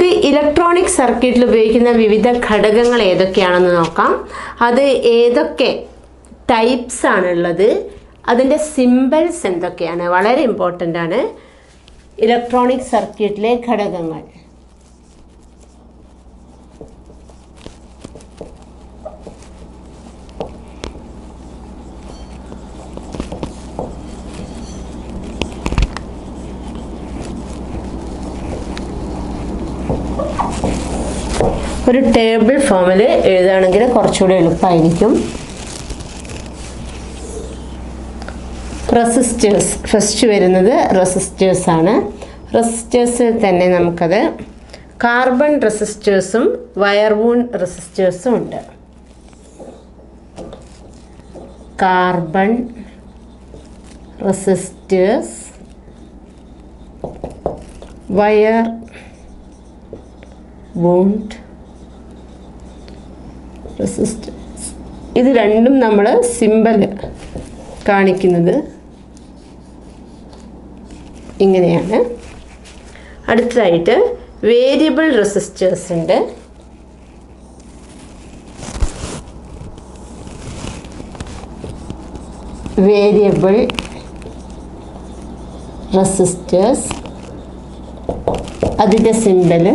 നമുക്ക് ഇലക്ട്രോണിക് സർക്യൂട്ടിൽ ഉപയോഗിക്കുന്ന വിവിധ ഘടകങ്ങൾ ഏതൊക്കെയാണെന്ന് നോക്കാം അത് ഏതൊക്കെ ടൈപ്സ് ആണുള്ളത് അതിൻ്റെ സിമ്പിൾസ് എന്തൊക്കെയാണ് വളരെ ഇമ്പോർട്ടൻ്റ് ആണ് ഇലക്ട്രോണിക് സർക്യൂട്ടിലെ ഘടകങ്ങൾ ഒരു ടേബിൾ ഫോമിൽ എഴുതുകയാണെങ്കിൽ കുറച്ചുകൂടി എളുപ്പമായിരിക്കും റെസിസ്റ്റേഴ്സ് ഫസ്റ്റ് വരുന്നത് റെസിസ്റ്റേഴ്സ് ആണ് റെസിസ്റ്റേഴ്സിൽ തന്നെ നമുക്കത് കാർബൺ റെസിസ്റ്റേഴ്സും വയർ വൂൺ റെസിസ്റ്റേഴ്സും ഉണ്ട് carbon resistors wire wound resistance ഇത് രണ്ടും നമ്മൾ സിമ്പൽ കാണിക്കുന്നത് ഇങ്ങനെയാണ് അടുത്തതായിട്ട് വേരിയബിൾ റെസിസ്റ്റേഴ്സ് ഉണ്ട് വേരിയബിൾ റെസിസ്റ്റേഴ്സ് അതിൻ്റെ സിമ്പല്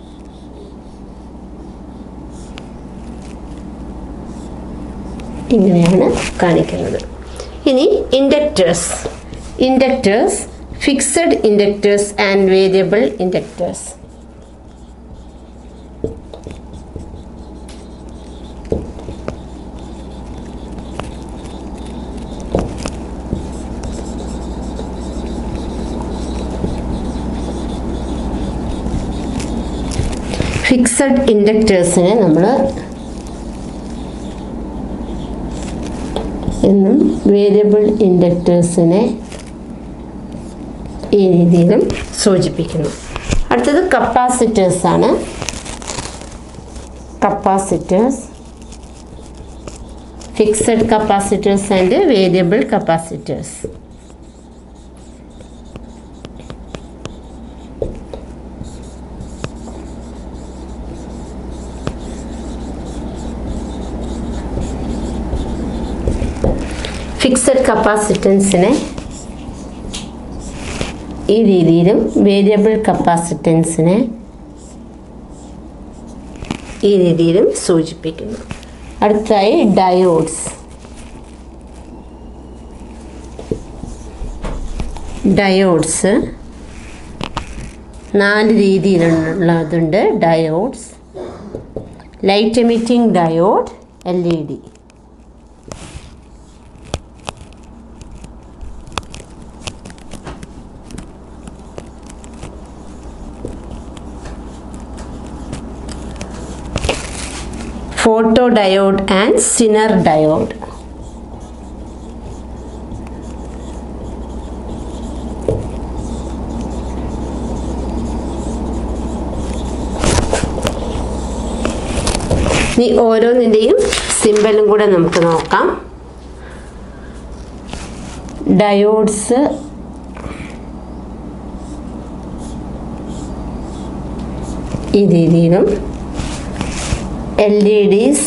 ഇങ്ങനെയാണ് കാണിക്കുന്നത് ഇനി inductors inductors fixed inductors and variable inductors fixed ഇൻഡക്റ്റേഴ്സിനെ നമ്മൾ എന്നും വേരിയബിൾ ഇൻഡക്റ്റേഴ്സിനെ ഈ രീതിയിലും സൂചിപ്പിക്കുന്നു അടുത്തത് കപ്പാസിറ്റേഴ്സ് ആണ് capacitors fixed capacitors and variable capacitors fixed കപ്പാസിറ്റൻസിനെ ഈ രീതിയിലും വേരിയബിൾ കപ്പാസിറ്റൻസിനെ ഈ രീതിയിലും സൂചിപ്പിക്കുന്നു അടുത്തായി ഡയോഡ്സ് ഡയോഡ്സ് നാല് രീതിയിലുള്ളതുണ്ട് diodes light emitting diode L E D photodiode and Zener diode. ഇനി ഓരോന്നിൻ്റെയും സിമ്പലും കൂടെ നമുക്ക് നോക്കാം ഡയോഡ്സ് ഈ രീതിയിലും എൽ ഇ ഡിസ്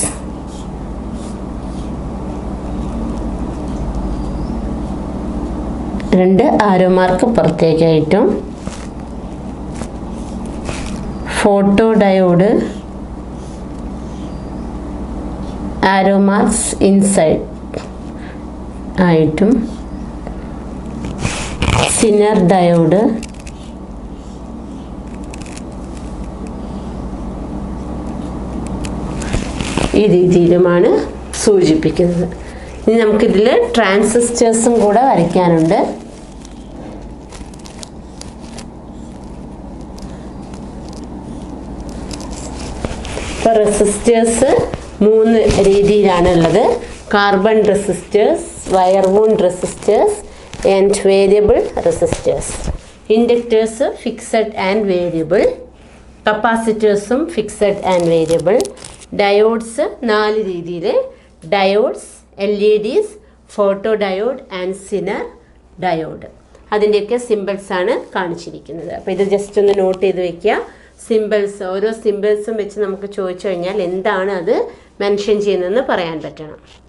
രണ്ട് ആരോ മാർക്ക് പുറത്തേക്കായിട്ടും photo diode arrow marks inside ആയിട്ടും സിനർ ഡയോഡ് ഈ രീതിയിലുമാണ് സൂചിപ്പിക്കുന്നത് ഇനി നമുക്കിതിൽ ട്രാൻസിസ്റ്റേഴ്സും കൂടെ വരയ്ക്കാനുണ്ട് ഇപ്പോൾ റെസിസ്റ്റേഴ്സ് മൂന്ന് രീതിയിലാണ് ഉള്ളത് carbon resistors wire wound resistors and variable resistors inductors fixed and variable കപ്പാസിറ്റേഴ്സും ഫിക്സഡ് ആൻഡ് വേരിയബിൾ ഡയോഡ്സ് നാല് രീതിയിൽ diodes L E Ds photo diode and Zener diode അതിൻ്റെയൊക്കെ സിമ്പിൾസ് ആണ് കാണിച്ചിരിക്കുന്നത് അപ്പോൾ ഇത് ജസ്റ്റ് ഒന്ന് നോട്ട് ചെയ്ത് വെക്കുക സിമ്പിൾസ് ഓരോ സിമ്പിൾസും വെച്ച് നമുക്ക് ചോദിച്ചു കഴിഞ്ഞാൽ എന്താണ് അത് മെൻഷൻ ചെയ്യുന്നതെന്ന് പറയാൻ പറ്റണം